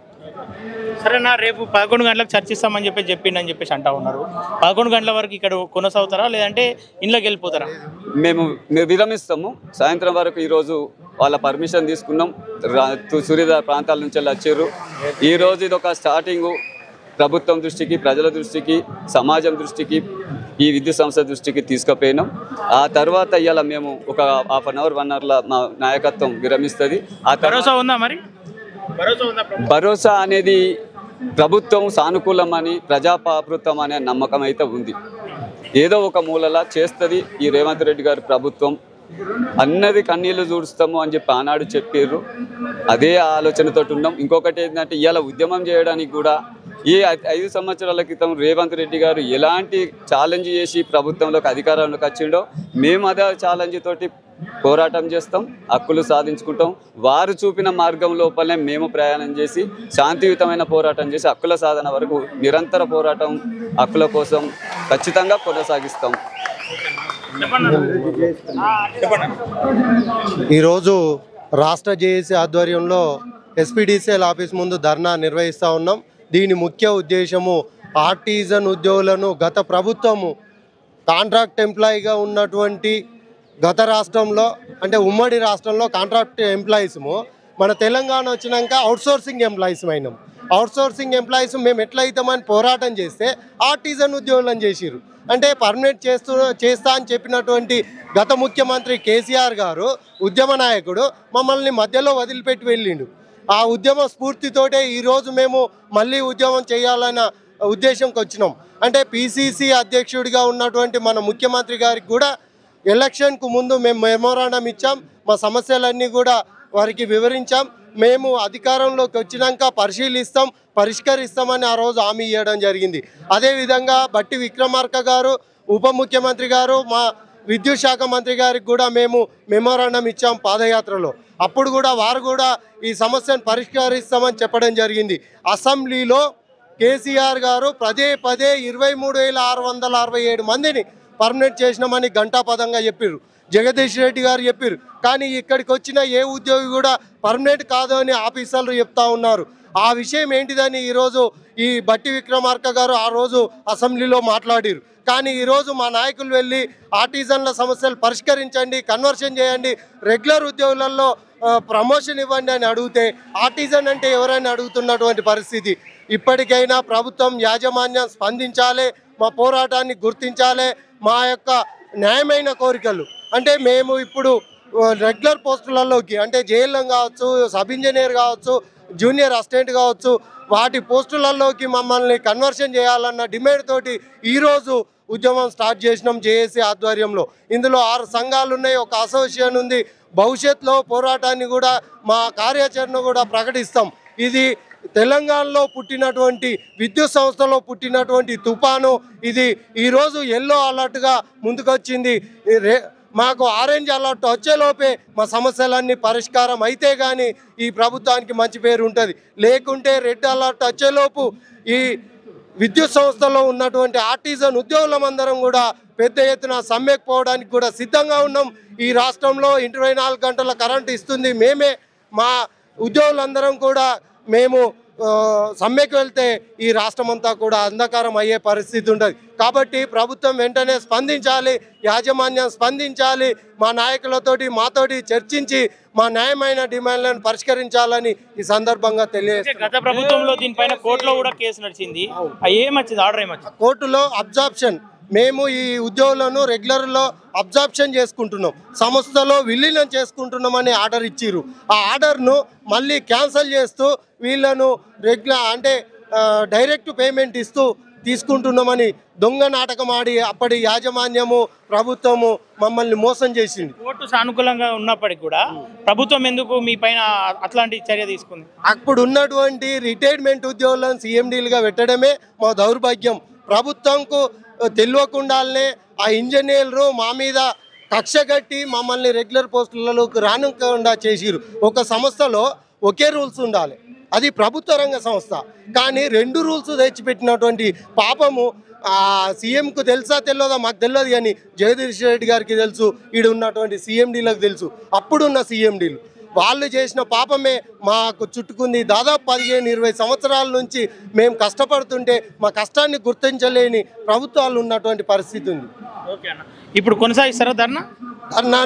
సరేనా రేపు పదకొండు గంటలకు చర్చిస్తామని చెప్పి చెప్పిండని చెప్పేసి అంటా ఉన్నారు పదకొండు గంటల వరకు ఇక్కడ కొనసాగుతారా లేదంటే ఇంట్లోకి వెళ్ళిపోతారా మేము మేము విరమిస్తాము సాయంత్రం వరకు ఈరోజు వాళ్ళ పర్మిషన్ తీసుకున్నాం రా- తు- సూర్యోదయ ప్రాంతాల నుంచి వెళ్ళి వచ్చారు ఈరోజు ఇది ఒక స్టార్టింగు ప్రభుత్వం దృష్టికి ప్రజల దృష్టికి సమాజం దృష్టికి ఈ విద్యుత్ సంస్థ దృష్టికి తీసుకుపోయినాం ఆ తర్వాత ఇవాళ మేము ఒక హాఫ్ అన్ అవర్ వన్ అవర్లో మా నాయకత్వం విరమిస్తుంది ఆ తర్వాత భరోసా ఉందా మరి భరోసా ఉందా ప్రభుత్వం? భరోసా అనేది ప్రభుత్వం సానుకూలమని ప్రజాపాపృతం అనే నమ్మకం అయితే ఉంది ఏదో ఒక మూలలా చేస్తుంది ఈ రేవంత్ రెడ్డి గారి ప్రభుత్వం అన్నది కన్నీళ్లు చూడుస్తాము అని చెప్పి ఆనాడు చెప్పారు అదే ఆలోచనతో ఉన్నాం ఇంకొకటి ఏంటంటే ఇవాళ ఉద్యమం చేయడానికి కూడా ఈ ఐ- ఐదు సంవత్సరాల క్రితం రేవంత్ రెడ్డి గారు ఎలాంటి ఛాలెంజ్ చేసి ప్రభుత్వంలోకి అధికారంలోకి వచ్చిండో మేము అదే ఛాలెంజ్ తోటి పోరాటం చేస్తాం హక్కులు సాధించుకుంటాం వారు చూపిన మార్గం లోపలనే మేము ప్రయాణం చేసి శాంతియుతమైన పోరాటం చేసి హక్కుల సాధన వరకు నిరంతర పోరాటం హక్కుల కోసం ఖచ్చితంగా కొనసాగిస్తాం ఈరోజు రాష్ట్ర జేఏసీ ఆధ్వర్యంలో ఎస్పీడీసీఎల్ ఆఫీస్ ముందు ధర్నా నిర్వహిస్తూ ఉన్నాం దీని ముఖ్య ఉద్దేశము ఆర్టిజన్ ఉద్యోగులను గత ప్రభుత్వము కాంట్రాక్ట్ ఎంప్లాయీగా ఉన్నటువంటి గత రాష్ట్రంలో అంటే ఉమ్మడి రాష్ట్రంలో కాంట్రాక్ట్ ఎంప్లాయీస్ము మన తెలంగాణ వచ్చినాక అవుట్సోర్సింగ్ ఎంప్లాయీస్ అయినాం అవుట్సోర్సింగ్ ఎంప్లాయీస్ మేము ఎట్లా అవుతామని పోరాటం చేస్తే ఆర్టిజన్ ఉద్యోగులను చేసిరు అంటే పర్మనెంట్ చేస్తూ చేస్తా అని చెప్పినటువంటి గత ముఖ్యమంత్రి కేసీఆర్ గారు ఉద్యమ నాయకుడు మమ్మల్ని మధ్యలో వదిలిపెట్టి వెళ్ళిండు ఆ ఉద్యమ స్ఫూర్తితోటే ఈరోజు మేము మళ్ళీ ఉద్యమం చేయాలన్న ఉద్దేశంకి వచ్చినాం అంటే పిసిసి అధ్యక్షుడిగా ఉన్నటువంటి మన ముఖ్యమంత్రి గారికి కూడా ఎలక్షన్కు ముందు మేము మెమోరాండం ఇచ్చాం మా సమస్యలన్నీ కూడా వారికి వివరించాం మేము అధికారంలోకి వచ్చినాక పరిశీలిస్తాం పరిష్కరిస్తామని ఆ రోజు హామీ ఇవ్వడం జరిగింది అదేవిధంగా బట్టి విక్రమార్క గారు ఉప ముఖ్యమంత్రి గారు మా విద్యుత్ శాఖ మంత్రి గారికి కూడా మేము మెమోరాండం ఇచ్చాం పాదయాత్రలో అప్పుడు కూడా వారు కూడా ఈ సమస్యను పరిష్కరిస్తామని చెప్పడం జరిగింది అసెంబ్లీలో కేసీఆర్ గారు పదే పదే ఇరవై మూడు వేల ఆరు వందల అరవై ఏడు మందిని పర్మనెంట్ చేసినామని గంటాపదంగా చెప్పారు జగదీష్ రెడ్డి గారు చెప్పారు కానీ ఇక్కడికి వచ్చిన ఏ ఉద్యోగి కూడా పర్మనెంట్ కాదు అని ఆఫీసర్లు చెప్తా ఉన్నారు ఆ విషయం ఏంటిదని ఈరోజు ఈ బట్టి విక్రమార్క గారు ఆ రోజు అసెంబ్లీలో మాట్లాడారు కానీ ఈరోజు మా నాయకులు వెళ్ళి ఆర్టిజన్ల సమస్యలు పరిష్కరించండి కన్వర్షన్ చేయండి రెగ్యులర్ ఉద్యోగులలో ఆ, ప్రమోషన్ ఇవ్వండి అని అడిగితే ఆర్టిజన్ అంటే ఎవరైనా అడుగుతున్నటువంటి పరిస్థితి ఇప్పటికైనా ప్రభుత్వం యాజమాన్యం స్పందించాలి మా పోరాటాన్ని గుర్తించాలి మా యొక్క న్యాయమైన కోరికలు అంటే మేము ఇప్పుడు ఆ, రెగ్యులర్ పోస్టులలోకి అంటే జైల్లో కావచ్చు సబ్ ఇంజనీర్ కావచ్చు జూనియర్ అసిస్టెంట్ కావచ్చు వాటి పోస్టులలోకి మమ్మల్ని కన్వర్షన్ చేయాలన్న డిమాండ్ తోటి ఈరోజు ఉద్యమం స్టార్ట్ చేసినాం జేఏసీ ఆధ్వర్యంలో ఇందులో ఆరు సంఘాలు ఉన్నాయి ఒక అసోసియేషన్ ఉంది భవిష్యత్తులో పోరాటాన్ని కూడా మా కార్యాచరణ కూడా ప్రకటిస్తాం ఇది తెలంగాణలో పుట్టినటువంటి విద్యుత్ సంస్థలో పుట్టినటువంటి తుఫాను ఇది ఈరోజు ఎల్లో అలర్ట్గా ముందుకొచ్చింది ఈ రే మాకు ఆరెంజ్ అలర్ట్ వచ్చేలోపే మా సమస్యలన్నీ పరిష్కారం అయితే కానీ ఈ ప్రభుత్వానికి మంచి పేరు ఉంటుంది లేకుంటే రెడ్ అలర్ట్ వచ్చేలోపు ఈ విద్యుత్ సంస్థలో ఉన్నటువంటి ఆర్టిజన్ ఉద్యోగులమందరం కూడా పెద్ద ఎత్తున సమ్మెకు పోవడానికి కూడా సిద్ధంగా ఉన్నాం ఈ రాష్ట్రంలో ఇరవై నాలుగు గంటల కరెంట్ ఇస్తుంది మేమే మా ఉద్యోగులందరం కూడా మేము ఆ, సమ్మెకు వెళ్తే ఈ రాష్ట్రం అంతా కూడా అంధకారం అయ్యే పరిస్థితి ఉంటుంది కాబట్టి ప్రభుత్వం వెంటనే స్పందించాలి యాజమాన్యం స్పందించాలి మా నాయకులతోటి మాతోటి చర్చించి మా న్యాయమైన డిమాండ్లను పరిష్కరించాలని ఈ సందర్భంగా అంటే తెలియజేస్తున్నాం గత ప్రభుత్వంలో దీనిపైన కోర్టులో కూడా కేసు నడిచింది ఆ ఏమొచ్చింది ఆర్డర్ ఏమొచ్చింది కోర్టులో అబ్జార్ప్షన్ మేము ఈ ఉద్యోగులను రెగ్యులర్లో అబ్జార్ప్షన్ చేసుకుంటున్నాం సంస్థలో విలీనం చేసుకుంటున్నామని ఆర్డర్ ఇచ్చిర్రు ఆ ఆర్డర్ను మళ్ళీ క్యాన్సిల్ చేస్తూ వీళ్ళను రెగ్యులర్ అంటే ఆ, డైరెక్ట్ పేమెంట్ ఇస్తూ తీసుకుంటున్నామని దొంగ నాటకం ఆడి అప్పటి యాజమాన్యము ప్రభుత్వము మమ్మల్ని మోసం చేసింది కోర్టు సానుకూలంగా ఉన్నప్పటికీ కూడా ప్రభుత్వం ఎందుకు మీ పైన అట్లాంటి చర్య తీసుకుంది అప్పుడు ఉన్నటువంటి రిటైర్మెంట్ ఉద్యోగులను సీఎండీలుగా పెట్టడమే మా దౌర్భాగ్యం ప్రభుత్వంకు తెలియకుండానే ఆ ఇంజనీర్లు మా మీద కక్ష కట్టి మమ్మల్ని రెగ్యులర్ పోస్టులలోకి రానికుండా చేసిరు ఒక సంస్థలో ఒకే రూల్స్ ఉండాలి అది ప్రభుత్వ రంగ సంస్థ కానీ రెండు రూల్స్ తెచ్చిపెట్టినటువంటి పాపము ఆ సీఎంకు తెలుసా తెలియదా మాకు తెలియదు కానీ జగదీష్ రెడ్డి గారికి తెలుసు ఈడ ఉన్నటువంటి సీఎండీలకు తెలుసు అప్పుడున్న సీఎండీలు వాళ్ళు చేసిన పాపమే మాకు చుట్టుకుంది దాదాపు పదిహేను ఇరవై సంవత్సరాల నుంచి మేము కష్టపడుతుంటే మా కష్టాన్ని గుర్తించలేని ప్రభుత్వాలు ఉన్నటువంటి పరిస్థితి ఉంది ఓకే అన్న ఇప్పుడు కొనసాగిస్తారా ధర్నా ధర్నాను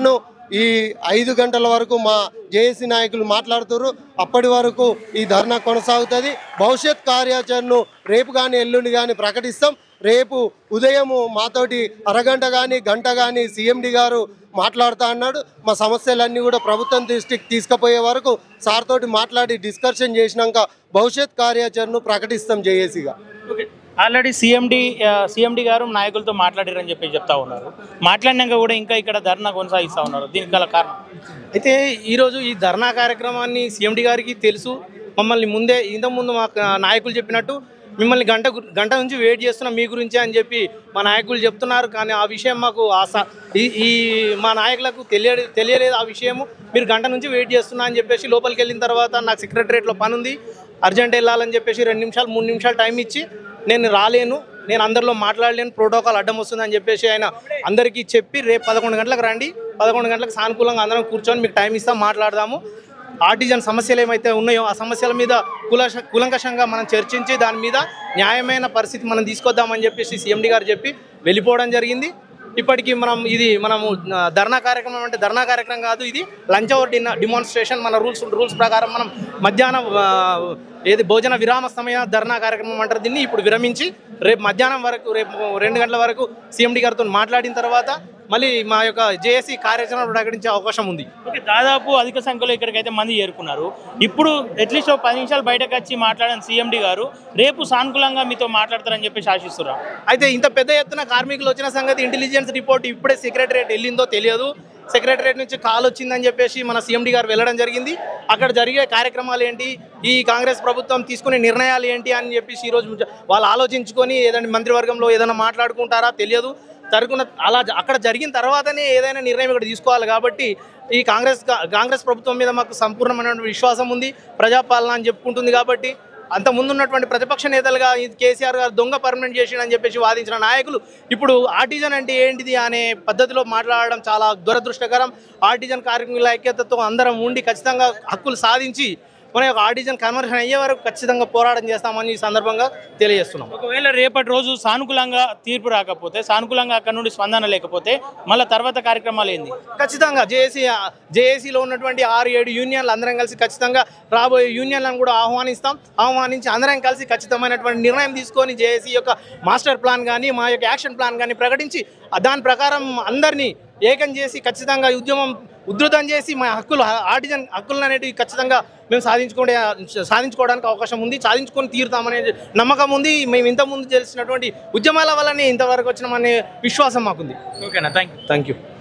ఈ ఐదు గంటల వరకు మా జేఏసీ నాయకులు మాట్లాడుతారు అప్పటి వరకు ఈ ధర్నా కొనసాగుతుంది భవిష్యత్ కార్యాచరణను రేపు కానీ ఎల్లుండి కానీ ప్రకటిస్తాం రేపు ఉదయము మాతోటి అరగంట కానీ గంట కానీ సీఎండి గారు మాట్లాడుతా అన్నాడు మా సమస్యలన్నీ కూడా ప్రభుత్వం దృష్టికి తీసుకుపోయే వరకు సార్ తోటి మాట్లాడి డిస్కషన్ చేసినాక భవిష్యత్ కార్యాచరణను ప్రకటిస్తాం జేఏసీగా ఓకే ఆల్రెడీ సీఎండి సీఎండి గారు నాయకులతో మాట్లాడారని చెప్పి చెప్తా ఉన్నారు మాట్లాడినాక కూడా ఇంకా ఇక్కడ ధర్నా కొనసాగిస్తూ ఉన్నారు దీనికి గల కారణం అయితే ఈరోజు ఈ ధర్నా కార్యక్రమాన్ని సీఎండి గారికి తెలుసు మమ్మల్ని ముందే ఇంతకుముందు మా నాయకులు చెప్పినట్టు మిమ్మల్ని గంట గు- గంట నుంచి వెయిట్ చేస్తున్నాం మీ గురించే అని చెప్పి మా నాయకులు చెప్తున్నారు కానీ ఆ విషయం మాకు ఆశ ఈ ఈ మా నాయకులకు తెలియ తెలియలేదు ఆ విషయము మీరు గంట నుంచి వెయిట్ చేస్తున్నా అని చెప్పేసి లోపలికి వెళ్ళిన తర్వాత నాకు సెక్రటరేట్లో పని ఉంది అర్జెంట్ వెళ్ళాలని చెప్పేసి రెండు నిమిషాలు మూడు నిమిషాలు టైం ఇచ్చి నేను రాలేను నేను అందరిలో మాట్లాడలేను ప్రోటోకాల్ అడ్డం వస్తుందని చెప్పేసి ఆయన అందరికీ చెప్పి రేపు పదకొండు గంటలకు రండి పదకొండు గంటలకు సానుకూలంగా అందరం కూర్చొని మీకు టైం ఇస్తాం మాట్లాడదాము ఆర్టిజన్ సమస్యలు ఏమైతే ఉన్నాయో ఆ సమస్యల మీద కులశ కులంకషంగా మనం చర్చించి దాని మీద న్యాయమైన పరిస్థితి మనం తీసుకొద్దామని చెప్పేసి సీఎండి గారు చెప్పి వెళ్ళిపోవడం జరిగింది ఇప్పటికీ మనం ఇది మనము ఆ, ధర్నా కార్యక్రమం అంటే ధర్నా కార్యక్రమం కాదు ఇది లంచ్ అవర్ డిన్న డిమాన్స్ట్రేషన్ మన రూల్స్ రూల్స్ ప్రకారం మనం మధ్యాహ్నం ఆ, ఏది భోజన విరామ సమయ ధర్నా కార్యక్రమం అంటారు దీన్ని ఇప్పుడు విరమించి రేపు మధ్యాహ్నం వరకు రేపు రెండు గంటల వరకు సీఎండి గారితో మాట్లాడిన తర్వాత మళ్ళీ మా యొక్క జేఏసీ కార్యాచరణ ప్రకటించే అవకాశం ఉంది ఓకే దాదాపు అధిక సంఖ్యలో ఇక్కడికైతే మంది చేరుకున్నారు ఇప్పుడు అట్లీస్ట్ ఒక పది నిమిషాలు బయటకు వచ్చి మాట్లాడిన సీఎండి గారు రేపు సానుకూలంగా మీతో మాట్లాడతారని చెప్పేసి ఆశిస్తున్నారు అయితే ఇంత పెద్ద ఎత్తున కార్మికులు వచ్చిన సంగతి ఇంటెలిజెన్స్ రిపోర్ట్ ఇప్పుడే సెక్రటరేట్ వెళ్ళిందో తెలియదు సెక్రటరేట్ నుంచి కాల్ వచ్చిందని చెప్పేసి మన సీఎండి గారు వెళ్ళడం జరిగింది అక్కడ జరిగే కార్యక్రమాలు ఏంటి ఈ కాంగ్రెస్ ప్రభుత్వం తీసుకునే నిర్ణయాలు ఏంటి అని చెప్పేసి ఈరోజు ముచ్చ- వాళ్ళు ఆలోచించుకొని ఏదైనా మంత్రివర్గంలో ఏదైనా మాట్లాడుకుంటారా తెలియదు జరుగున అలా జ- అక్కడ జరిగిన తర్వాతనే ఏదైనా నిర్ణయం ఇక్కడ తీసుకోవాలి కాబట్టి ఈ కాంగ్రెస్ కా- కాంగ్రెస్ ప్రభుత్వం మీద మాకు సంపూర్ణమైన విశ్వాసం ఉంది ప్రజాపాలన అని చెప్పుకుంటుంది కాబట్టి అంత ముందున్నటువంటి ప్రతిపక్ష నేతలుగా ఈ కేసీఆర్ గారు దొంగ పర్మనెంట్ చేసిండని చెప్పేసి వాదించిన నాయకులు ఇప్పుడు ఆర్టిజన్ అంటే ఏంటిది అనే పద్ధతిలో మాట్లాడడం చాలా దురదృష్టకరం ఆర్టిజన్ కార్మికుల ఐక్యతతో అందరం ఉండి ఖచ్చితంగా హక్కులు సాధించి మన యొక్క ఆర్టిజన్ కన్వర్షన్ అయ్యే వరకు ఖచ్చితంగా పోరాటం చేస్తామని ఈ సందర్భంగా తెలియజేస్తున్నాం ఒకవేళ రేపటి రోజు సానుకూలంగా తీర్పు రాకపోతే సానుకూలంగా అక్కడ నుండి స్పందన లేకపోతే మళ్ళీ తర్వాత కార్యక్రమాలు ఏంది ఖచ్చితంగా జేఏసీ జేఏసీలో ఉన్నటువంటి ఆరు ఏడు యూనియన్లు అందరం కలిసి ఖచ్చితంగా రాబోయే యూనియన్లను కూడా ఆహ్వానిస్తాం ఆహ్వానించి అందరం కలిసి ఖచ్చితమైనటువంటి నిర్ణయం తీసుకొని జేఏసీ యొక్క మాస్టర్ ప్లాన్ కానీ మా యొక్క యాక్షన్ ప్లాన్ కానీ ప్రకటించి ఆ దాని ప్రకారం అందరినీ ఏకం చేసి ఖచ్చితంగా ఈ ఉద్యమం ఉధృతం చేసి మా హక్కులు ఆర్టిజన్ హక్కులు అనేటివి ఖచ్చితంగా మేము సాధించుకునే సాధించుకోవడానికి అవకాశం ఉంది సాధించుకొని తీరుతామనే నమ్మకం ఉంది మేము ఇంతకుముందు చేసినటువంటి ఉద్యమాల వల్లనే ఇంతవరకు వచ్చినామనే విశ్వాసం మాకుంది ఓకేనా థ్యాంక్ యూ థ్యాంక్ యూ